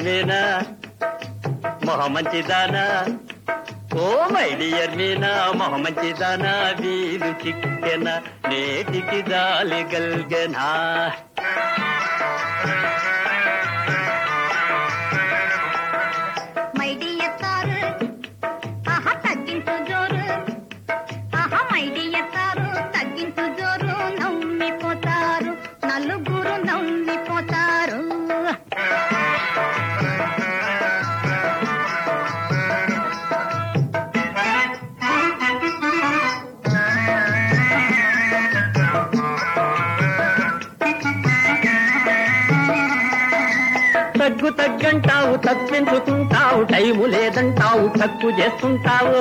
మీనా మొహ మంచిదానా oh my dear మీనా మొహ మంచిదానా వీలు చిక్కెన నేటికి జాలి గల్గనా మై డియర్ సారు ఆహా తగ్గించు జోరు ఆహా మై డియర్ సారు తగ్గించు జోరు నమ్మిపోతారు నలుగురు నమ్మిపోతారు తగ్గు తగ్గంటావు తప్పించుకుంటావు టైము లేదంటావు తక్కువ చేస్తుంటావు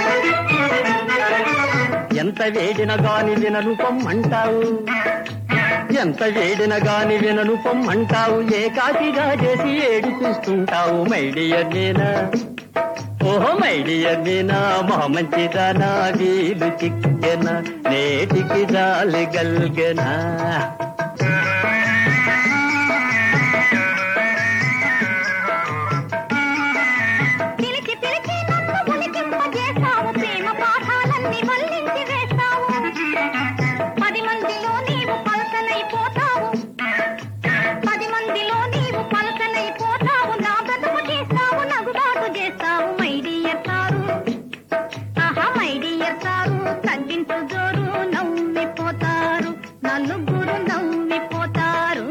ఎంత వేడిన గాని వినను పొమ్మంటావు ఎంత వేడిన గాని వినను పొమ్మంటావు ఏకాకిగా చేసి ఏడు చూస్తుంటావు మైడియర్ నేనా ఓహో మైడియర్ నేనా మా మంచిదానా వీలు చిక్కెన నేటికి జాలి గల్గెనా పిలిచి పిలిచి నన్ను ఉలికింపజేస్తావు ప్రేమ పాఠాలన్నీ మళ్ళించి వేస్తావు పది మందిలో నీవు పలకనైపోతావు పది మందిలో నీవు పలకనైపోతావు నా బ్రతుకు చేస్తావు నగుబాటు చేస్తావు మై డియర్ సారు ఆహా మై డియర్ సారు తగ్గించు జోరు నవ్విపోతారు నలుగురు నవ్విపోతారు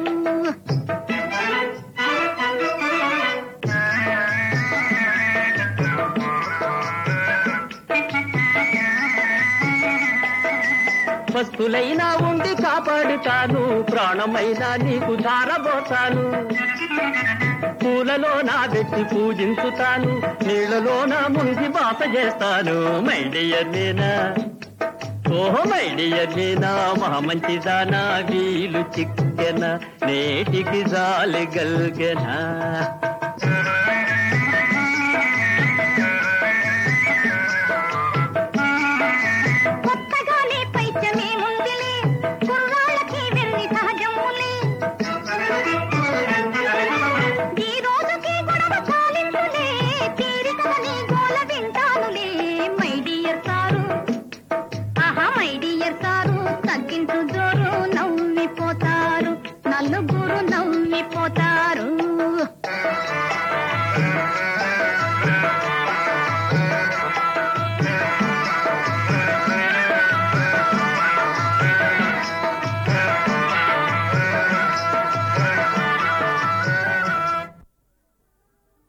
వస్తులైనా ఉండి కాపాడుతాను ప్రాణమైనా నీకు ధారబోతాను పూలలో నా పెట్టి పూజించుతాను నీళ్లలో నా మునిగి బాస చేస్తాను మైడియర్ నేనా ఓహో మైడియర్ నేనా మా మంచిదానా వీలు చిక్కెన నేటికి జాలి గల్గెనా